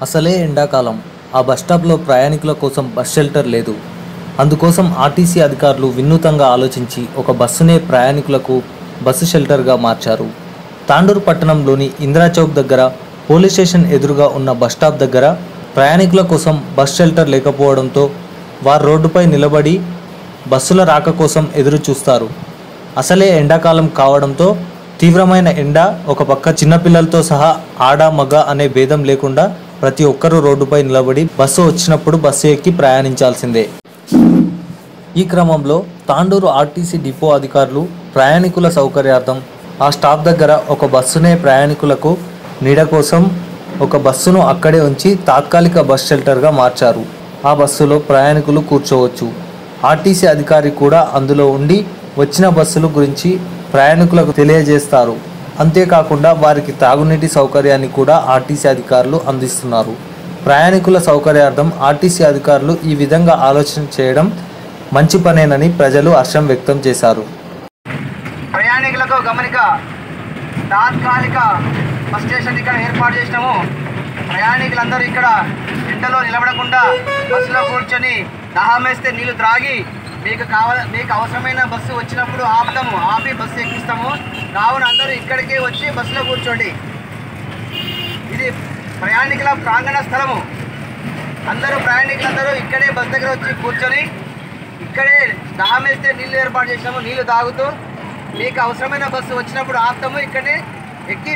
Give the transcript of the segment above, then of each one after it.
అసలే ఎండాకాలం ఆ బస్టాప్లో ప్రయాణికుల కోసం బస్ షెల్టర్ లేదు అందుకోసం ఆర్టీసీ అధికారులు వినూతంగా ఆలోచించి ఒక బస్సునే ప్రయాణికులకు బస్సు షెల్టర్గా మార్చారు తాండూరు పట్టణంలోని ఇందిరా చౌక్ దగ్గర పోలీస్ స్టేషన్ ఎదురుగా ఉన్న బస్టాప్ దగ్గర ప్రయాణికుల కోసం బస్ షెల్టర్ లేకపోవడంతో వారు రోడ్డుపై నిలబడి బస్సుల రాక కోసం ఎదురు చూస్తారు అసలే ఎండాకాలం కావడంతో తీవ్రమైన ఎండ ఒక పక్క చిన్నపిల్లలతో సహా ఆడ మగ అనే భేదం లేకుండా ప్రతి ఒక్కరూ రోడ్డుపై నిలబడి బస్సు వచ్చినప్పుడు బస్సు ఎక్కి ప్రయాణించాల్సిందే ఈ క్రమంలో తాండూరు ఆర్టీసీ డిపో అధికారులు ప్రయాణికుల సౌకర్యార్థం ఆ స్టాప్ దగ్గర ఒక బస్సునే ప్రయాణికులకు నీడ కోసం ఒక బస్సును అక్కడే ఉంచి తాత్కాలిక బస్ షెల్టర్గా మార్చారు ఆ బస్సులో ప్రయాణికులు కూర్చోవచ్చు ఆర్టీసీ అధికారి కూడా అందులో ఉండి వచ్చిన బస్సుల గురించి ప్రయాణికులకు తెలియజేస్తారు అంతేకాకుండా వారికి తాగునీటి సౌకర్యాన్ని కూడా ఆర్టీసీ అధికారులు అందిస్తున్నారు ప్రయాణికుల సౌకర్యార్థం ఆర్టీసీ అధికారులు ఈ విధంగా ఆలోచన చేయడం మంచి పనేనని ప్రజలు హర్షం వ్యక్తం చేశారు ప్రయాణికులకు గమనిక తాత్కాలిక బస్ స్టేషన్ ఇక్కడ ఏర్పాటు చేసినాము ప్రయాణికులందరూ ఇక్కడ ఎండలో నిలబడకుండా బస్సులో కూర్చొని దాహం వేస్తే నీళ్లు త్రాగి మీకు కావాల మీకు అవసరమైన బస్సు వచ్చినప్పుడు ఆపుతాము ఆపి బస్సు ఎక్కిస్తాము కావున అందరూ ఇక్కడికే వచ్చి బస్సులో కూర్చోండి ఇది ప్రయాణికుల ప్రాంగణ స్థలము అందరూ ప్రయాణికులందరూ ఇక్కడే బస్ దగ్గర వచ్చి కూర్చొని ఇక్కడే దాహం వేస్తే నీళ్లు ఏర్పాటు చేసినాము నీళ్లు తాగుతూ మీకు అవసరమైన బస్సు వచ్చినప్పుడు ఆపుతాము ఇక్కడే ఎక్కి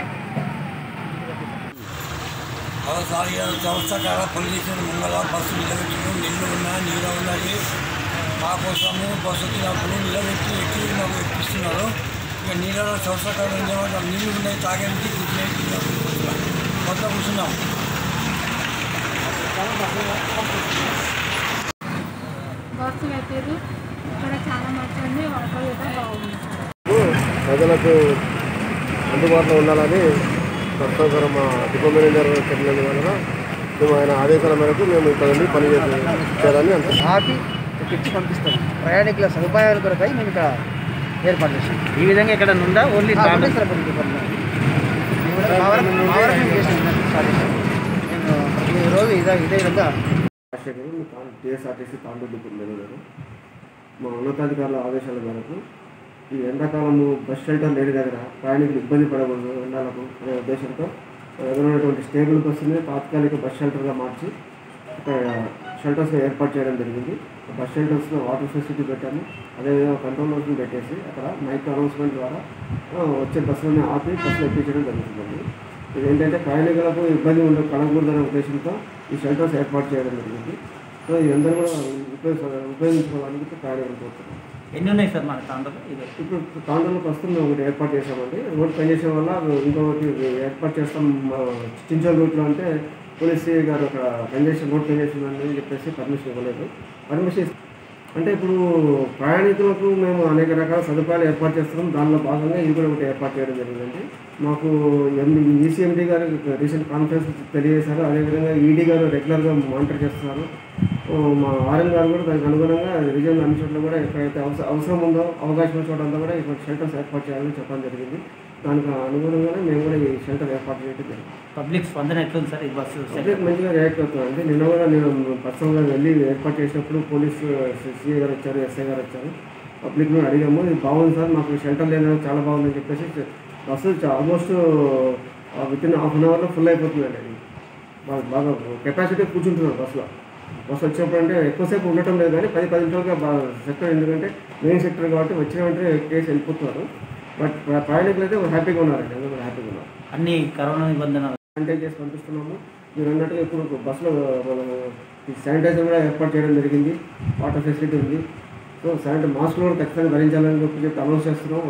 ఒకసారి చౌరస్తాకాడ పొల్యూషన్ ముంగల బస్సు నిలబెట్టి నిల్లు ఉన్నా నీరు ఉన్నది మా కోసము బస్సు వచ్చినప్పుడు నిలబెట్టి ఎక్కి మాకు ఎక్కిస్తున్నారు ఇక నీళ్ళలో చౌరస్తాకాడ ఉండేవాళ్ళు నీళ్ళు ఉన్నాయి తాగేందుకు కూర్చునే మొత్తం కూర్చున్నాం బస్సు పెట్టేది ఇక్కడ చాలా మంచిగా ఆటో కూడా బాగుంది ప్రజలకు అందుబాటులో ఉండాలని ప్రస్తుతం మా డిపో మేనేజర్ చెప్పినందు వలన మేము ఆయన ఆదేశాల మేరకు మేము ఇక్కడ నుండి పని చేసి చేయాలని అనుకుంటున్నాం ఆపి ఎక్కించి పంపిస్తాం ప్రయాణికుల సదుపాయాల కొరకై మేము ఇక్కడ ఏర్పాటు చేసాం ఈ విధంగా ఇక్కడ ఉందా ఓన్లీ రోజు ఇదే ఇదే విధంగా రాజశేఖర్ మీ తాను టీఎస్ఆర్టీసీ తాండూరు డిపో మేనేజర్ మా ఉన్నతాధికారుల ఆదేశాల మేరకు ఈ ఎండాకాలము బస్ షెల్టర్ లేని దగ్గర ప్రయాణికులు ఇబ్బంది పడకూడదు ఎండాలకు అనే ఉద్దేశంతో ఎదురైనటువంటి స్టేబుల్ బస్సుని తాత్కాలిక బస్ షెల్టర్గా మార్చి ఇక్కడ షెల్టర్స్ ఏర్పాటు చేయడం జరిగింది బస్ షెల్టర్స్లో వాటర్ ఫెసిలిటీ పెట్టాము అదేవిధంగా కంట్రోల్ హౌస్ని పెట్టేసి అక్కడ మైక్ అనౌన్స్మెంట్ ద్వారా ఆ, వచ్చే బస్సులని ఆపి బస్సులు ఎక్కించడం జరుగుతుందండి ఇది ఏంటంటే ప్రయాణికులకు ఇబ్బంది ఉండ కలగకూడదనే ఉద్దేశంతో ఈ షెల్టర్స్ ఏర్పాటు చేయడం జరిగింది సో ఇది అందరూ కూడా ఉపయోగ ఉపయోగించుకోవడానికి ప్రయాణికులు కోరుతున్నాం ఎన్ని ఉన్నాయి సార్ మన తాండూరు ఇది ఇప్పుడు తాండూరులో ప్రస్తుతం మేము ఒకటి ఏర్పాటు చేసామండి రోడ్ పనిచేసే వల్ల ఇంకొకటి ఏర్పాటు చేస్తాం మా చించోల్ రూట్లో అంటే పోలీస్ సిఐ గారు అక్కడ పనిచేసిన రోడ్ పనిచేసిన అని చెప్పేసి పర్మిషన్ ఇవ్వలేదు పర్మిషన్ అంటే ఇప్పుడు ప్రయాణికులకు మేము అనేక రకాల సదుపాయాలు ఏర్పాటు చేస్తున్నాం దానిలో భాగంగా ఇది కూడా ఒకటి ఏర్పాటు చేయడం జరిగిందండి మాకు ఎండి ఈసీఎండీ గారు రీసెంట్ కాన్ఫరెన్స్ తెలియజేశారు అదేవిధంగా ఈడీ గారు రెగ్యులర్గా మానిటర్ చేస్తున్నారు ఓ, మా ఆర్ఎం గారు కూడా దానికి అనుగుణంగా రిజన్ అన్ని చోట్ల కూడా ఎక్కడైతే అవసరం అవసరం ఉందో అవకాశం ఉన్న చోట కూడా ఇక్కడ షెల్టర్స్ ఏర్పాటు చేయాలని చెప్పడం జరిగింది దానికి అనుగుణంగానే మేము కూడా ఈ షెల్టర్ ఏర్పాటు చేయడం జరిగింది పబ్లిక్ స్పందన ఎట్లుంది సార్ ఈ బస్సు పబ్లిక్ మంచిగా రియాక్ట్ అవుతుందండి నిన్న కూడా నేను పర్సనల్గా వెళ్ళి ఏర్పాటు చేసినప్పుడు పోలీస్ సిఐ గారు వచ్చారు ఎస్ఐ గారు వచ్చారు పబ్లిక్ కూడా అడిగాము ఇది బాగుంది సార్ మాకు షెల్టర్ లేదు చాలా బాగుందని చెప్పేసి bus almost within half an అవర్లో ఫుల్ అయిపోతుందండి అది బాగా బాగా కెపాసిటీ కూర్చుంటున్నారు బస్సులో బస్సు వచ్చినప్పుడు అంటే ఎక్కువసేపు ఉండటం లేదు కానీ పది పది నిమిషాలుగా బాగా సెక్టర్ ఎందుకంటే మెయిన్ సెక్టర్ కాబట్టి వచ్చిన వెంటనే కేసు వెళ్ళిపోతున్నారు బట్ ప్రయాణికులు అయితే హ్యాపీగా ఉన్నారండి అందరూ కూడా హ్యాపీగా ఉన్నారు అన్ని కరోనా నిబంధనలు శానిటైజ్ చేసి పంపిస్తున్నాము మీరు అన్నట్టుగా ఇప్పుడు బస్సులో మనం ఈ శానిటైజర్ కూడా ఏర్పాటు చేయడం జరిగింది వాటర్ ఫెసిలిటీ ఉంది సో శానిటైజ్ మాస్కులు కూడా ఖచ్చితంగా ధరించాలని చెప్పి చెప్పి అనౌన్స్ చేస్తున్నాం